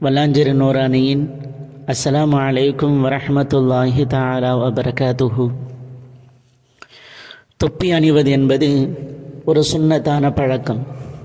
வல்லாஞ்சிறு நூரானியின் அஸ்ஸலாமு அலைக்கும் வரஹ்மத்துல்லாஹி தஆலா வபரகாத்துஹு தொப்பி அணிவது என்பது ஒரு சுன்னத்தான பழக்கம்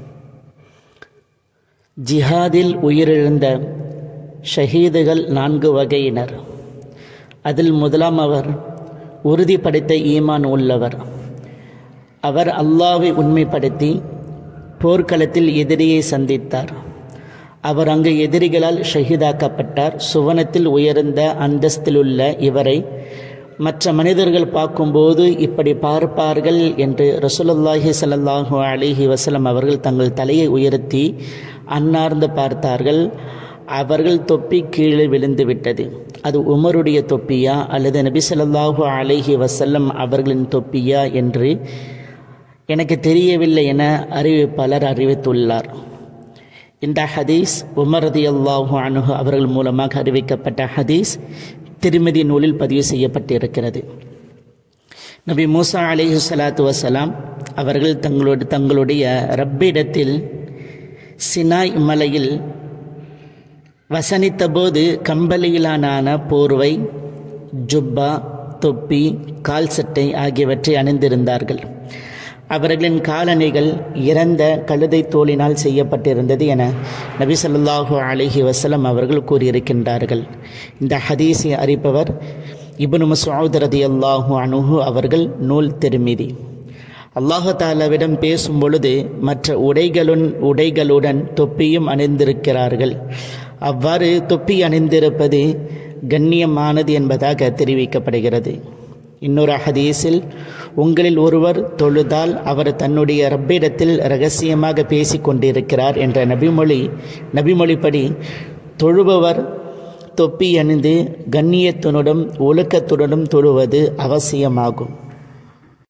ஜிஹாதில் உயிரிழந்த ஷஹீதுகள் நான்கு வகையினர் அதில் முதலாம் அவர் உறுதி படைத்த ஈமான் உள்ளவர் அவர் அல்லாவை உண்மைப்படுத்தி போர்க்களத்தில் எதிரியை சந்தித்தார் அவர் அங்கு எதிரிகளால் ஷஹீதாக்கப்பட்டார் சுவனத்தில் உயர்ந்த அந்தஸ்திலுள்ள இவரை மற்ற மனிதர்கள் பார்க்கும்போது இப்படி பார்ப்பார்கள் என்று ரசூலுல்லாஹி ஸல்லல்லாஹு அலைஹி வஸல்லம் அவர்கள் தங்கள் தலையை உயர்த்தி அன்னார்ந்து பார்த்தார்கள் அவர்கள் தொப்பி கீழே விழுந்து விட்டது அது உமருடைய தொப்பியா அல்லது நபி ஸல்லல்லாஹு அலைஹி வஸல்லம் அவர்களின் தொப்பியா என்று எனக்கு தெரியவில்லை என அறிவிப்பாளர் அறிவித்துள்ளார் இந்த ஹதீஸ் உமர் ரதி அல்லாஹு அனுகு அவர்கள் மூலமாக அறிவிக்கப்பட்ட ஹதீஸ் திருமதி நூலில் பதிவு செய்யப்பட்டிருக்கிறது நபி மூசா அலிஹு சலாத்து வசலாம் அவர்கள் தங்களோட தங்களுடைய ரப்பிடத்தில் சினாய் மலையில் வசனித்தபோது கம்பளியிலான போர்வை ஜுப்பா தொப்பி கால் சட்டை ஆகியவற்றை அணிந்திருந்தார்கள் அவர்களின் காலணிகள் இறந்த கழுதை தோலினால் செய்யப்பட்டிருந்தது என நபி சொல்லாஹு அலிஹி வசலம் அவர்கள் கூறியிருக்கின்றார்கள் இந்த ஹதீஸை அறிப்பவர் இபனு மசூத் ரதி அல்லாஹு அனுஹு அவர்கள் நூல் திருமிதி அல்லாஹு தாலாவிடம் பேசும் பொழுது மற்ற உடைகளுன் உடைகளுடன் தொப்பியும் அணிந்திருக்கிறார்கள் அவ்வாறு தொப்பி அணிந்திருப்பது கண்ணியமானது என்பதாக தெரிவிக்கப்படுகிறது இன்னொரு ஹதீஸில் உங்களில் ஒருவர் தொழுதால் அவர் தன்னுடைய ரப்பிடத்தில் ரகசியமாக பேசி கொண்டிருக்கிறார் என்ற நபிமொழி நபிமொழிப்படி தொழுபவர் தொப்பி அணிந்து கண்ணியத்துடனும் ஒழுக்கத்துடனும் தொழுவது அவசியமாகும்